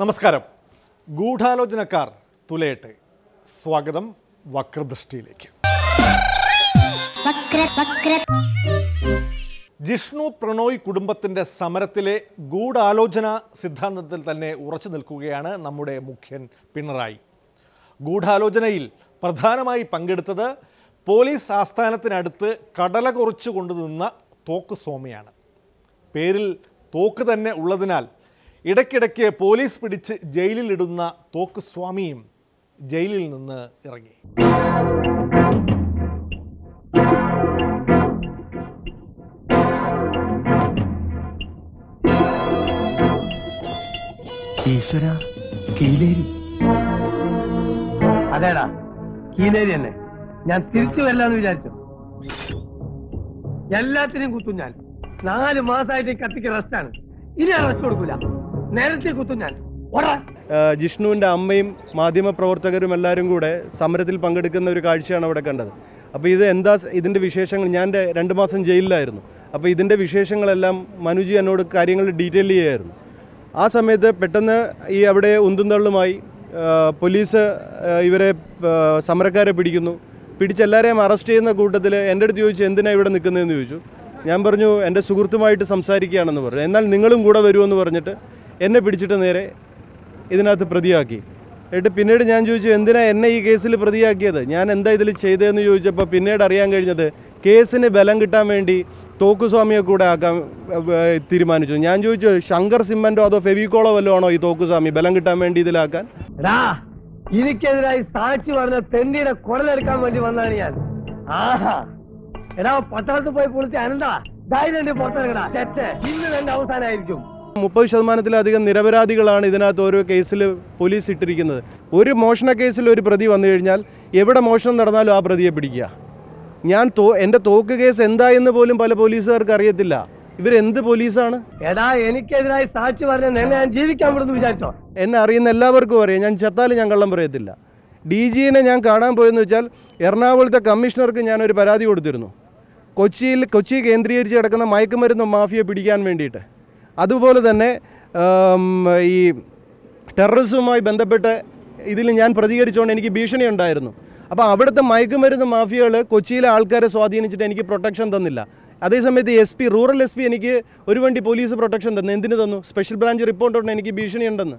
നമസ്കാരം ഗൂഢാലോചനക്കാർ തുലയട്ടെ സ്വാഗതം വക്രദൃഷ്ടിയിലേക്ക് വക്ര വക്ര ജിഷ്ണു പ്രണോയ് കുടുംബത്തിൻ്റെ സമരത്തിലെ ഗൂഢാലോചന സിദ്ധാന്തത്തിൽ തന്നെ ഉറച്ചു നിൽക്കുകയാണ് നമ്മുടെ മുഖ്യൻ പിണറായി ഗൂഢാലോചനയിൽ പ്രധാനമായി പങ്കെടുത്തത് പോലീസ് ആസ്ഥാനത്തിനടുത്ത് കടല കുറച്ചു കൊണ്ടുനിന്ന തോക്ക് സ്വാമിയാണ് പേരിൽ തോക്ക് തന്നെ ഉള്ളതിനാൽ ഇടയ്ക്കിടയ്ക്ക് പോലീസ് പിടിച്ച് ജയിലിലിടുന്ന തോക്ക് സ്വാമിയും ജയിലിൽ നിന്ന് ഇറങ്ങി ഈശ്വര കീലേരി അതേടാ കീലേരി തന്നെ ഞാൻ തിരിച്ചു വരില്ലാന്ന് വിചാരിച്ചു എല്ലാത്തിനും കുത്തും ഞാൻ നാല് മാസമായിട്ട് ഈ കത്തിക്ക് റെസ്റ്റാണ് ഇനി ഞാൻ റെസ്റ്റ് കൊടുക്കൂല നേരത്തെ കുത്തും ഞാൻ ഓടാ ഏഹ് ജിഷ്ണുവിൻ്റെ അമ്മയും മാധ്യമപ്രവർത്തകരും എല്ലാവരും കൂടെ സമരത്തിൽ പങ്കെടുക്കുന്ന ഒരു കാഴ്ചയാണ് അവിടെ കണ്ടത് അപ്പോൾ ഇത് എന്താ ഇതിൻ്റെ വിശേഷങ്ങൾ ഞാൻ ര- രണ്ട് മാസം ജയിലിലായിരുന്നു അപ്പോൾ ഇതിൻ്റെ വിശേഷങ്ങളെല്ലാം മനുജി എന്നോട് കാര്യങ്ങൾ ഡീറ്റെയിൽ ചെയ്യായിരുന്നു ആ സമയത്ത് പെട്ടെന്ന് ഈ അവിടെ ഉന്തും തള്ളുമായി ഏഹ് പോലീസ് ഏഹ് ഇവരെ ഏഹ് സമരക്കാരെ പിടിക്കുന്നു പിടിച്ചെല്ലാവരെയും അറസ്റ്റ് ചെയ്യുന്ന കൂട്ടത്തിൽ എൻ്റെ അടുത്ത് ചോദിച്ചു എന്തിനാണ് ഇവിടെ നിൽക്കുന്നതെന്ന് ചോദിച്ചു ഞാൻ പറഞ്ഞു എൻ്റെ സുഹൃത്തുമായിട്ട് സംസാരിക്കുകയാണെന്ന് പറഞ്ഞു എന്നാൽ നിങ്ങളും കൂടെ വരുമെന്ന് പറഞ്ഞിട്ട് എന്നെ പിടിച്ചിട്ട് നേരെ ഇതിനകത്ത് പ്രതിയാക്കി എന്നിട്ട് പിന്നീട് ഞാൻ ചോദിച്ചു എന്തിനാ എന്നെ ഈ കേസിൽ പ്രതിയാക്കിയത് ഞാൻ എന്താ ഇതിൽ ചെയ്തതെന്ന് ചോദിച്ചപ്പോൾ പിന്നീട് അറിയാൻ കഴിഞ്ഞത് കേസിന് ബലം കിട്ടാൻ വേണ്ടി തോക്കുസ്വാമിയെ കൂടെ ആക്കാൻ ഏർ, തീരുമാനിച്ചു ഞാൻ ചോദിച്ചു ശങ്കർ സിമ്മൻറ്റോ അതോ ഫെവിക്കോളോ വല്ലതും ആണോ ഈ തോക്കുസ്വാമി ബലം കിട്ടാൻ വേണ്ടി ഇതിലാക്കാൻ എടാ എനിക്കെതിരായി സാക്ഷി പറഞ്ഞ തെണ്ടിയുടെ കുടലെടുക്കാൻ വേണ്ടി വന്നാണ് ഞാൻ ആഹാ എടാ പട്ടണത്തിൽ പോയി പൊളിച്ച് അനന്താ ധൈര്യം പുറത്തിറങ്ങടാ തെറ്റ് ഇന്ന് തന്നെ അവസാനമായിരിക്കും മുപ്പത് ശതമാനത്തിലധികം നിരപരാധികളാണ് ഇതിനകത്ത് ഓരോ കേസിൽ പോലീസ് ഇട്ടിരിക്കുന്നത് ഒരു മോഷണ കേസിൽ ഒരു പ്രതി വന്നു കഴിഞ്ഞാൽ എവിടെ മോഷണം നടന്നാലും ആ പ്രതിയെ പിടിക്കുക ഞാൻ തോ എൻ്റെ തോക്ക് കേസ് എന്തായെന്ന് പോലും പല പോലീസുകാർക്ക് അറിയത്തില്ല ഇവരെന്ത് പോലീസാണ് എടാ എനിക്കെതിരായി സാക്ഷി പറഞ്ഞ നിന്നെ ഞാൻ ജീവിക്കാൻ വിടുന്നു വിചാരിച്ചോ എന്നെ അറിയുന്ന എല്ലാവർക്കും അറിയാം ഞാൻ ചത്താലും ഞാൻ കള്ളം പറയത്തില്ല ഡി ജിനെ ഞാൻ കാണാൻ പോയെന്ന് വെച്ചാൽ എറണാകുളത്തെ കമ്മീഷണർക്ക് ഞാനൊരു പരാതി കൊടുത്തിരുന്നു കൊച്ചിയിൽ കൊച്ചി കേന്ദ്രീകരിച്ച് കിടക്കുന്ന മയക്കുമരുന്ന് മാഫിയെ പിടിക്കാൻ വേണ്ടിയിട്ട് അതുപോലെ തന്നെ ആം, ഈ ടെററിസവുമായി ബന്ധപ്പെട്ട് ഇതിൽ ഞാൻ പ്രതികരിച്ചുകൊണ്ട് എനിക്ക് ഭീഷണി ഉണ്ടായിരുന്നു അപ്പോൾ അവിടുത്തെ മയക്കുമരുന്ന് മാഫിയകൾ കൊച്ചിയിലെ ആൾക്കാരെ സ്വാധീനിച്ചിട്ട് എനിക്ക് പ്രൊട്ടക്ഷൻ തന്നില്ല അതേസമയത്ത് S P rural S P എനിക്ക് ഒരു വണ്ടി പോലീസ് പ്രൊട്ടക്ഷൻ തന്നു എന്തിനു തന്നു സ്പെഷ്യൽ ബ്രാഞ്ച് റിപ്പോർട്ട് ഉണ്ട് എനിക്ക് ഭീഷണി ഉണ്ടെന്ന്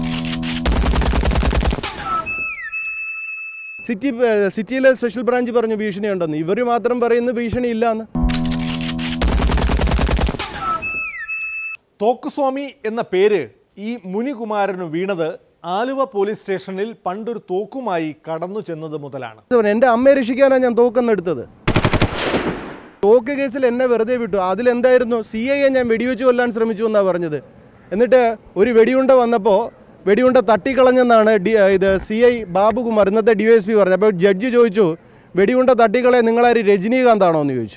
സിറ്റി സിറ്റിയിലെ സ്പെഷ്യൽ ബ്രാഞ്ച് പറഞ്ഞു ഭീഷണി ഉണ്ടെന്ന് ഇവർ മാത്രം പറയുന്ന ഭീഷണി ഇല്ലാന്ന് തോക്കുസ്വാമി എന്ന പേര് ഈ മുനികുമാരന് വീണത് ആലുവ പോലീസ് സ്റ്റേഷനിൽ പണ്ടൊരു തോക്കുമായി കടന്നു ചെന്നത് മുതലാണ് എൻ്റെ അമ്മയെ രക്ഷിക്കാനാണ് ഞാൻ തോക്കെന്നെടുത്തത് തോക്ക് കേസിൽ എന്നെ വെറുതെ വിട്ടു അതിലെന്തായിരുന്നു സി ഐ എ ഞാൻ വെടിവെച്ച് കൊല്ലാൻ ശ്രമിച്ചു എന്നാണ് പറഞ്ഞത് എന്നിട്ട് ഒരു വെടിയുണ്ട വന്നപ്പോൾ വെടിയുണ്ട തട്ടിക്കളഞ്ഞെന്നാണ് ഡി ഇത് സി ഐ ബാബുകുമാർ ഇന്നത്തെ ഡി എസ് പി പറഞ്ഞത് അപ്പോൾ ജഡ്ജി ചോദിച്ചു വെടിയുണ്ട തട്ടിക്കളെ നിങ്ങളാര് രജനീകാന്താണോ എന്ന് ചോദിച്ചു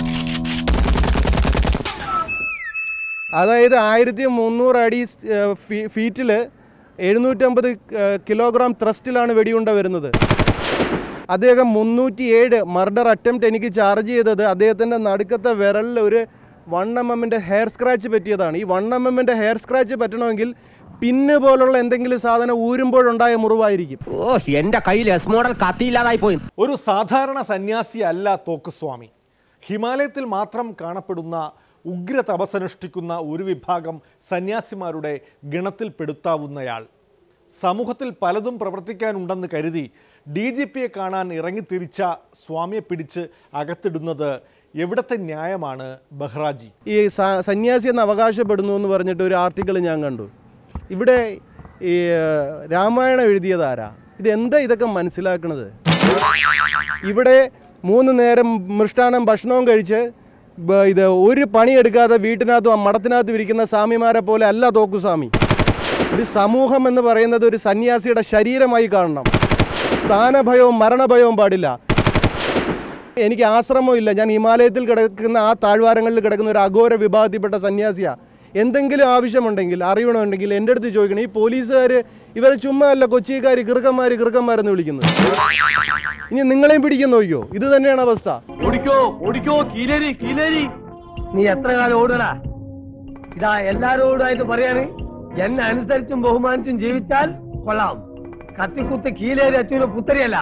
അതായത് ആയിരത്തി മുന്നൂറ് അടി ഫീറ്റിൽ എഴുന്നൂറ്റമ്പത് കിലോഗ്രാം ത്രസ്റ്റിലാണ് വെടിയുണ്ട വരുന്നത് അദ്ദേഹം മുന്നൂറ്റി ഏഴ് മർഡർ അറ്റംപ്റ്റ് എനിക്ക് ചാർജ് ചെയ്തത് അദ്ദേഹത്തിൻ്റെ നടുക്കത്തെ വിരലിൽ ഒരു വൺ എം എമ്മിൻ്റെ ഹെയർ സ്ക്രാച്ച് പറ്റിയതാണ് ഈ വൺ എം എമ്മിൻ്റെ ഹെയർ സ്ക്രാച്ച് പറ്റണമെങ്കിൽ പിന്ന് പോലുള്ള എന്തെങ്കിലും സാധനം ഊരുമ്പോഴുണ്ടായ മുറിവായിരിക്കും ഓ എന്റെ കയ്യിൽ എസ് മോഡൽ കത്തിയില്ലാതായി പോയി ഒരു സാധാരണ സന്യാസി അല്ല തോക്കുസ്വാമി ഹിമാലയത്തിൽ മാത്രം കാണപ്പെടുന്ന ഉഗ്ര തപസ്സനുഷ്ഠിക്കുന്ന ഒരു വിഭാഗം സന്യാസിമാരുടെ ഗണത്തിൽപ്പെടുത്താവുന്നയാൾ സമൂഹത്തിൽ പലതും പ്രവർത്തിക്കാനുണ്ടെന്ന് കരുതി ഡി ജി പിയെ കാണാൻ ഇറങ്ങിത്തിരിച്ച സ്വാമിയെ പിടിച്ച് അകത്തിടുന്നത് എവിടത്തെ ന്യായമാണ് ബഹ്റാജി ഈ സ- സന്യാസി എന്ന് അവകാശപ്പെടുന്നു എന്ന് പറഞ്ഞിട്ട് ഒരു ആർട്ടിക്കിൾ ഞാൻ കണ്ടു ഇവിടെ ഈ ഏഹ്, രാമായണം എഴുതിയതാരാ ഇത് എന്താ ഇതൊക്കെ മനസ്സിലാക്കണത് ഇവിടെ മൂന്ന് നേരം മൃഷ്ടാനം ഭക്ഷണവും കഴിച്ച് ബ- ഇത് ഒരു പണിയെടുക്കാതെ വീട്ടിനകത്തും ആ മഠത്തിനകത്തും ഇരിക്കുന്ന സ്വാമിമാരെ പോലെ അല്ല തോക്കുസ്വാമി ഒരു സമൂഹം എന്ന് പറയുന്നത് ഒരു സന്യാസിയുടെ ശരീരമായി കാണണം സ്ഥാനഭയവും മരണഭയവും പാടില്ല എനിക്ക് ആശ്രമം ഇല്ല ഞാൻ ഹിമാലയത്തിൽ കിടക്കുന്ന ആ താഴ്വാരങ്ങളിൽ കിടക്കുന്ന ഒരു അഘോര വിഭാഗത്തിൽപ്പെട്ട സന്യാസിയാ എന്തെങ്കിലും ആവശ്യമുണ്ടെങ്കിൽ അറിയണമെന്നുണ്ടെങ്കിൽ എൻ്റെ അടുത്ത് ചോദിക്കണം ഈ പോലീസുകാർ ഇവരെ ചുമ്മാ അല്ല കൊച്ചിക്കാർ കിറുക്കന്മാർ കിറുക്കന്മാരെന്ന് വിളിക്കുന്നത് ഇനി നിങ്ങളെയും പിടിക്കാൻ നോക്കിയോ ഇത് തന്നെയാണ് അവസ്ഥ ഓടിക്കോ ഓടിക്കോ കീലേരി കീലേരി നീ എത്ര കാലം ഓടടാ ഇതാ എല്ലാരോടായിട്ട് പറയാണ് എന്നെ അനുസരിച്ചും ബഹുമാനിച്ചും ജീവിച്ചാൽ കൊള്ളാം കത്തിക്കുത്ത് കീലേരി അച്ഛന് പുത്തരിയല്ല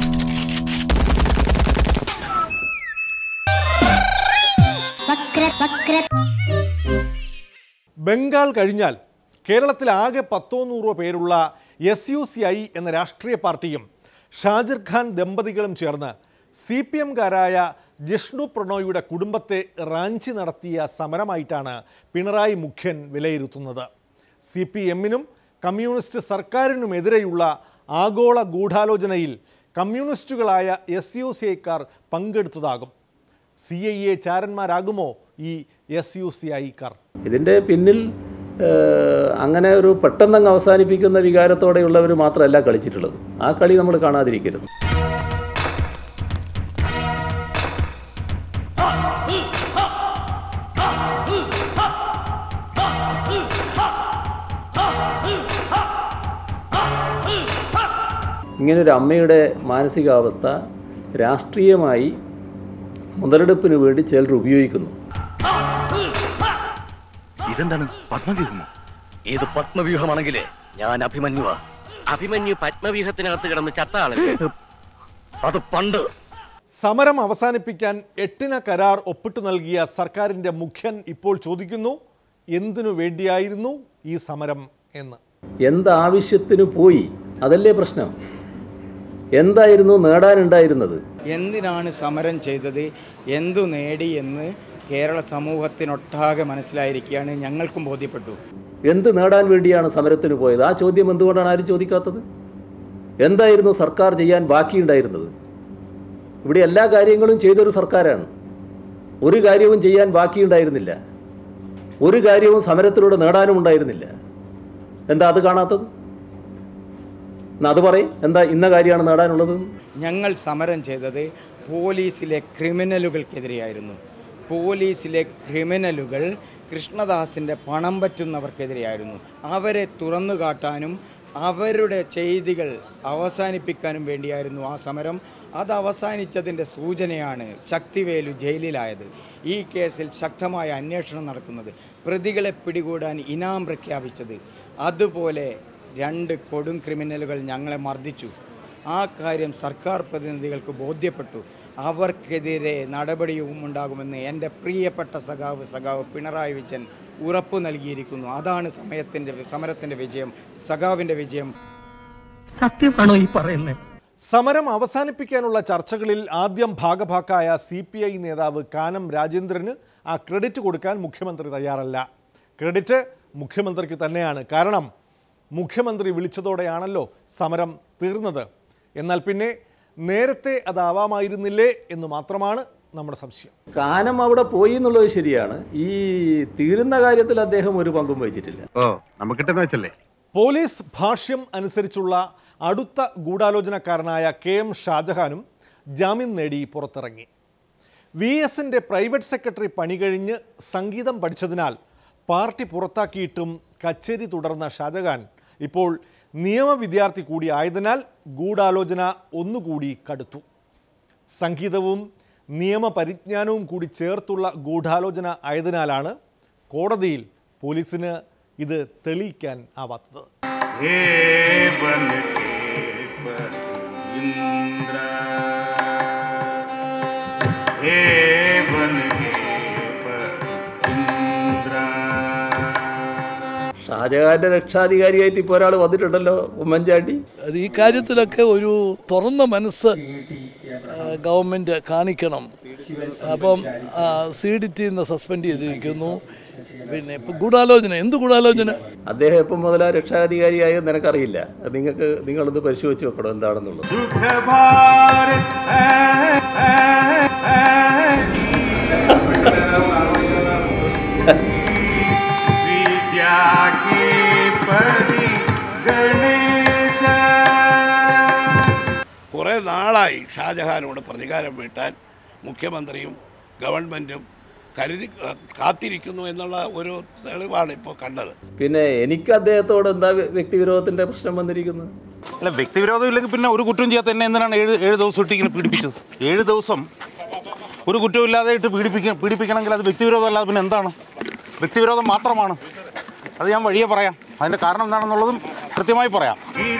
ബംഗാൾ കഴിഞ്ഞാൽ കേരളത്തിൽ ആകെ പത്തോ നൂറോ പേരുള്ള എസ് യു സി ഐ എന്ന രാഷ്ട്രീയ പാർട്ടിയും ഷാജിർ ഖാൻ ദമ്പതികളും ചേർന്ന് സി പി എംകാരായ ജിഷ്ണു പ്രണോയിയുടെ കുടുംബത്തെ റാഞ്ചി നടത്തിയ സമരമായിട്ടാണ് പിണറായി മുഖ്യൻ വിലയിരുത്തുന്നത് സി പി എമ്മിനും കമ്മ്യൂണിസ്റ്റ് സർക്കാരിനുമെതിരെയുള്ള ആഗോള ഗൂഢാലോചനയിൽ കമ്മ്യൂണിസ്റ്റുകളായ എസ് യു സി ഐക്കാർ പങ്കെടുത്തതാകും സി ഐ എ ചാരന്മാരാകുമോ ഈ എസ് യു സി ഐക്കാർ ഇതിൻ്റെ പിന്നിൽ ഏഹ്, അങ്ങനെ ഒരു പെട്ടെന്നങ്ങ് അവസാനിപ്പിക്കുന്ന വികാരത്തോടെയുള്ളവർ മാത്രമല്ല കളിച്ചിട്ടുള്ളത് ആ കളി നമ്മൾ കാണാതിരിക്കരുത് ഇങ്ങനൊരു അമ്മയുടെ മാനസികാവസ്ഥ രാഷ്ട്രീയമായി മുതലെടുപ്പിന് വേണ്ടി ചിലർ ഉപയോഗിക്കുന്നു ഇതെന്താണ് പത്മവ്യൂഹമോ ഏത് പത്മവ്യൂഹമാണെങ്കിലേ ഞാൻ അഭിമന്യുവാ അഭിമന്യു പത്മവ്യൂഹത്തിനകത്ത് കിടന്ന് ചത്ത ആളല്ലേ അത് പണ്ട് സമരം അവസാനിപ്പിക്കാൻ എട്ടിന കരാർ ഒപ്പിട്ടു നൽകിയ സർക്കാരിൻ്റെ മുഖ്യൻ ഇപ്പോൾ ചോദിക്കുന്നു എന്തിനു വേണ്ടിയായിരുന്നു ഈ സമരം എന്ന് എന്താവശ്യത്തിന് പോയി അതല്ലേ പ്രശ്നം എന്തായിരുന്നു നേടാനുണ്ടായിരുന്നത് എന്തിനാണ് സമരം ചെയ്തത് എന്തു നേടി എന്ന് കേരള സമൂഹത്തിനൊട്ടാകെ മനസ്സിലായിരിക്കുകയാണ് ഞങ്ങൾക്കും ബോധ്യപ്പെട്ടു എന്ത് നേടാൻ വേണ്ടിയാണ് സമരത്തിന് പോയത് ആ ചോദ്യം എന്തുകൊണ്ടാണ് ആരും ചോദിക്കാത്തത് എന്തായിരുന്നു സർക്കാർ ചെയ്യാൻ ബാക്കിയുണ്ടായിരുന്നത് ഇവിടെ എല്ലാ കാര്യങ്ങളും ചെയ്തൊരു സർക്കാരാണ് ഒരു കാര്യവും ചെയ്യാൻ ബാക്കിയുണ്ടായിരുന്നില്ല ഒരു കാര്യവും സമരത്തിലൂടെ നേടാനും ഉണ്ടായിരുന്നില്ല എന്താ അത് കാണാത്തത് എന്നാ അത് പറയും എന്താ ഇന്ന കാര്യമാണ് നേടാനുള്ളത് ഞങ്ങൾ സമരം ചെയ്തത് പോലീസിലെ ക്രിമിനലുകൾക്കെതിരെയായിരുന്നു പോലീസിലെ ക്രിമിനലുകൾ കൃഷ്ണദാസിൻ്റെ പണം പറ്റുന്നവർക്കെതിരെയായിരുന്നു അവരെ തുറന്നു കാട്ടാനും അവരുടെ ചെയ്തികൾ അവസാനിപ്പിക്കാനും വേണ്ടിയായിരുന്നു ആ സമരം അത് അവസാനിച്ചതിൻ്റെ സൂചനയാണ് ശക്തിവേലു ജയിലിലായത് ഈ കേസിൽ ശക്തമായ അന്വേഷണം നടക്കുന്നത് പ്രതികളെ പിടികൂടാൻ ഇനാം പ്രഖ്യാപിച്ചത് അതുപോലെ രണ്ട് കൊടും ക്രിമിനലുകൾ ഞങ്ങളെ മർദ്ദിച്ചു ആ കാര്യം സർക്കാർ പ്രതിനിധികൾക്ക് ബോധ്യപ്പെട്ടു അവർക്കെതിരെ നടപടിയും ഉണ്ടാകുമെന്ന് എൻ്റെ പ്രിയപ്പെട്ട സഖാവ് സഖാവ് പിണറായി വിജയൻ ഉറപ്പു നൽകിയിരിക്കുന്നു അതാണ് സമയത്തിൻ്റെ സമരത്തിൻ്റെ വിജയം സഖാവിൻ്റെ വിജയം സത്യമാണോ ഈ പറയുന്നത് സമരം അവസാനിപ്പിക്കാനുള്ള ചർച്ചകളിൽ ആദ്യം ഭാഗഭാക്കായ സി പി ഐ നേതാവ് കാനം രാജേന്ദ്രന് ആ ക്രെഡിറ്റ് കൊടുക്കാൻ മുഖ്യമന്ത്രി തയ്യാറല്ല ക്രെഡിറ്റ് മുഖ്യമന്ത്രിക്ക് തന്നെയാണ് കാരണം മുഖ്യമന്ത്രി വിളിച്ചതോടെയാണല്ലോ സമരം തീർന്നത് എന്നാൽ പിന്നെ നേരത്തെ അതാവാമായിരുന്നില്ലേ എന്ന് മാത്രമാണ് നമ്മുടെ സംശയം കാനം അവിടെ പോയി എന്നുള്ളത് ശരിയാണ് ഈ തീരുന്ന കാര്യത്തിൽ അദ്ദേഹം ഒരു പങ്കും വഹിച്ചിട്ടില്ല ഓ നമുക്കിട്ടെന്ന് വെച്ചല്ലേ പോലീസ് ഭാഷ്യം അനുസരിച്ചുള്ള അടുത്ത ഗൂഢാലോചനക്കാരനായ കെ എം ഷാജഹാനും ജാമ്യം നേടി പുറത്തിറങ്ങി വി എസിൻ്റെ പ്രൈവറ്റ് സെക്രട്ടറി പണി കഴിഞ്ഞ് സംഗീതം പഠിച്ചതിനാൽ പാർട്ടി പുറത്താക്കിയിട്ടും കച്ചേരി തുടർന്ന ഷാജഹാൻ ഇപ്പോൾ നിയമ വിദ്യാർത്ഥി കൂടി ആയതിനാൽ ഗൂഢാലോചന ഒന്നുകൂടി കടുത്തു സംഗീതവും നിയമപരിജ്ഞാനവും കൂടി ചേർത്തുള്ള ഗൂഢാലോചന ആയതിനാലാണ് കോടതിയിൽ പോലീസിന് ഇത് തെളിയിക്കാൻ ആവാത്തത് ഷാജഹാന്റെ രക്ഷാധികാരിയായിട്ട് ഇപ്പോൾ ഒരാൾ വന്നിട്ടുണ്ടല്ലോ ഉമ്മൻചാണ്ടി അത് ഈ കാര്യത്തിലൊക്കെ ഒരു തുറന്ന മനസ്സ് ആ, ഗവൺമെൻറ് കാണിക്കണം അപ്പം സി ഡി ടി നിന്ന് സസ്പെൻഡ് ചെയ്തിരിക്കുന്നു പിന്നെ ഇപ്പം ഗൂഢാലോചന എന്ത് ഗൂഢാലോചന അദ്ദേഹം എപ്പം മുതലാ രക്ഷാധികാരിയായോ നിനക്കറിയില്ല അത് നിങ്ങൾക്ക് നിങ്ങളൊന്ന് പരിശോധിച്ച് വെക്കണം എന്താണെന്നുള്ളത് കുറേ നാളായി ഷാജഹാനോട് പ്രതികാരം വീട്ടാൻ മുഖ്യമന്ത്രിയും ഗവൺമെൻറ്റും കരുതി കാത്തിരിക്കുന്നു എന്നുള്ള ഒരു തെളിവാണ് ഇപ്പോൾ കണ്ടത് പിന്നെ എനിക്ക് അദ്ദേഹത്തോട് എന്താ വ്യ- വ്യക്തിവിരോധത്തിന്റെ പ്രശ്നം വന്നിരിക്കുന്നത് അല്ല വ്യക്തിവിരോധം ഇല്ലെങ്കിൽ പിന്നെ ഒരു കുറ്റവും ചെയ്യാത്ത എന്നെ എന്തിനാണ് ഏഴ് ഏഴ് ദിവസം ഇട്ട് ഇങ്ങനെ പീഡിപ്പിച്ചത് ഏഴ് ദിവസം ഒരു കുറ്റവും ഇല്ലാതെ ഇട്ട് പീഡിപ്പിക്ക പീഡിപ്പിക്കണമെങ്കിൽ അത് വ്യക്തിവിരോധം അല്ലാതെ പിന്നെ എന്താണ് വ്യക്തിവിരോധം മാത്രമാണ് അത് ഞാൻ വഴിയെ പറയാം അതിൻ്റെ കാരണം എന്താണെന്നുള്ളതും കൃത്യമായി പറയാം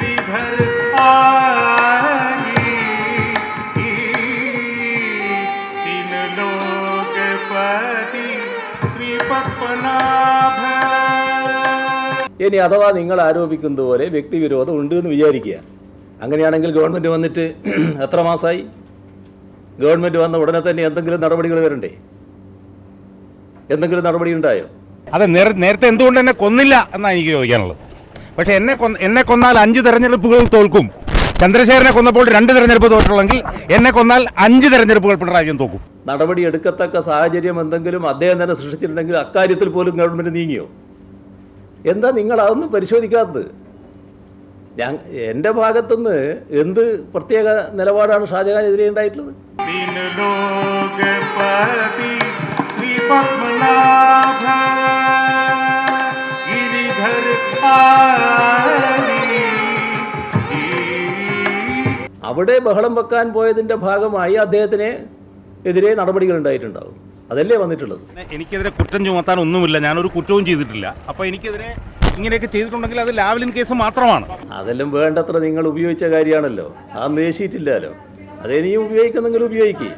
ഇനി അഥവാ നിങ്ങൾ ആരോപിക്കുന്നത് പോലെ വ്യക്തിവിരോധം ഉണ്ട് എന്ന് വിചാരിക്കുക അങ്ങനെയാണെങ്കിൽ ഗവൺമെൻറ് വന്നിട്ട് എത്ര മാസമായി ഗവൺമെൻറ് വന്ന ഉടനെ തന്നെ എന്തെങ്കിലും നടപടികൾ വരണ്ടേ എന്തെങ്കിലും നടപടി ഉണ്ടായോ അതെ നേരത്തെ എന്തുകൊണ്ട് എന്നെ കൊന്നില്ല എന്നാണ് എനിക്ക് ചോദിക്കാനുള്ളത് പക്ഷെ എന്നെ കൊന്ന എന്നെ കൊന്നാൽ അഞ്ച് തെരഞ്ഞെടുപ്പുകൾ തോൽക്കും ചന്ദ്രശേഖരനെ കൊന്നപ്പോൾ രണ്ട് തെരഞ്ഞെടുപ്പ് തോറ്റുള്ളെങ്കിൽ എന്നെ കൊന്നാൽ അഞ്ച് തെരഞ്ഞെടുപ്പുകൾ പിണറായി വിജയൻ തോക്കും നടപടി എടുക്കത്തക്ക സാഹചര്യം എന്തെങ്കിലും അദ്ദേഹം തന്നെ സൃഷ്ടിച്ചിട്ടുണ്ടെങ്കിൽ അക്കാര്യത്തിൽ പോലും ഗവൺമെൻറ് നീങ്ങിയോ എന്താ നിങ്ങൾ അതൊന്നും പരിശോധിക്കാത്തത് ഞാൻ എൻ്റെ ഭാഗത്തുനിന്ന് എന്ത് പ്രത്യേക നിലപാടാണ് ഷാജഹാനെതിരെ ഉണ്ടായിട്ടുള്ളത് അവിടെ ബഹളം വെക്കാൻ പോയതിൻ്റെ ഭാഗമായി അദ്ദേഹത്തിന് എതിരെ നടപടികൾ ഉണ്ടായിട്ടുണ്ടാവും അതല്ലേ വന്നിട്ടുള്ളത് എനിക്കെതിരെ കുറ്റം ചുമത്താൻ ഒന്നുമില്ല ഞാനൊരു കുറ്റവും ചെയ്തിട്ടില്ല അപ്പോൾ എനിക്കെതിരെ ഇങ്ങനെയൊക്കെ ചെയ്തിട്ടുണ്ടെങ്കിൽ അത് ലാവലിൻ കേസ് മാത്രമാണ് അതെല്ലാം വേണ്ടത്ര നിങ്ങൾ ഉപയോഗിച്ച കാര്യമാണല്ലോ അതൊന്നും യേശിയിട്ടില്ലല്ലോ അതിനിയും ഉപയോഗിക്കുന്നെങ്കിൽ ഉപയോഗിക്കുക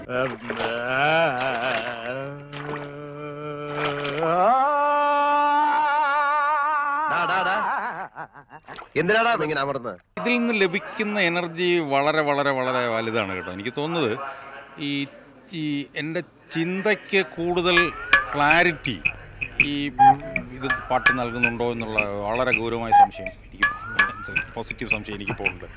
എന്തിനാടാ ഇങ്ങനെ അമർന്ന് ഇതിൽ നിന്ന് ലഭിക്കുന്ന എനർജി വളരെ വളരെ വളരെ വലുതാണ് കേട്ടോ എനിക്ക് തോന്നുന്നത് ഈ ഈ എൻ്റെ ചിന്തയ്ക്ക് കൂടുതൽ ക്ലാരിറ്റി ഈ ഇത് പാട്ട് നൽകുന്നുണ്ടോ എന്നുള്ള വളരെ ഗൗരവമായ സംശയം എനിക്ക് പോസിറ്റീവ് സംശയം എനിക്കിപ്പോൾ ഉണ്ട്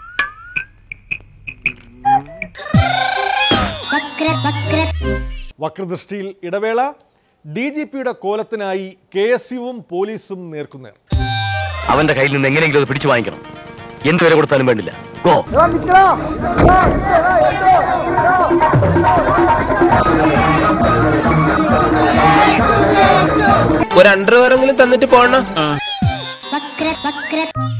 വക്രദൃഷ്ടിയിൽ ഇടവേള ഡി ജി പിയുടെ കോലത്തിനായി കെ എസ് യുവും പോലീസും നേർക്കുനേർ അവന്റെ കയ്യിൽ നിന്ന് എങ്ങനെയെങ്കിലും അത് പിടിച്ചു വാങ്ങിക്കണം എന്ത് വില കൊടുത്താലും വേണ്ടില്ല ഗോ ഒരു അണ്ടർവെയറെങ്കിലും തന്നിട്ട് പോണ വക്ര വക്ര